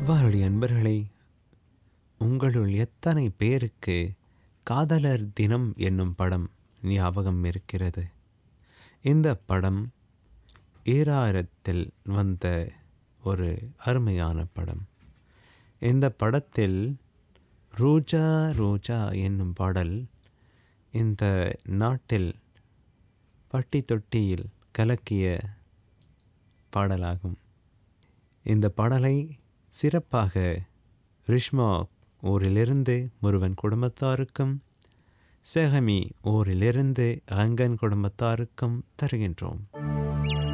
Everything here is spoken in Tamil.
வாரொலி அன்பர்களே உங்களுள் எத்தனை பேருக்கு காதலர் தினம் என்னும் படம் ஞாபகம் இருக்கிறது இந்த படம் ஈராயிரத்தில் வந்த ஒரு அருமையான படம் இந்த படத்தில் ரோஜா ரோஜா என்னும் பாடல் இந்த நாட்டில் பட்டி தொட்டியில் கலக்கிய பாடலாகும் இந்த பாடலை சிறப்பாக ரிஷ்மா ஊரிலிருந்து முருகன் குடும்பத்தாருக்கும் செஹமி ஊரிலிருந்து அங்கன் குடும்பத்தாருக்கும் தருகின்றோம்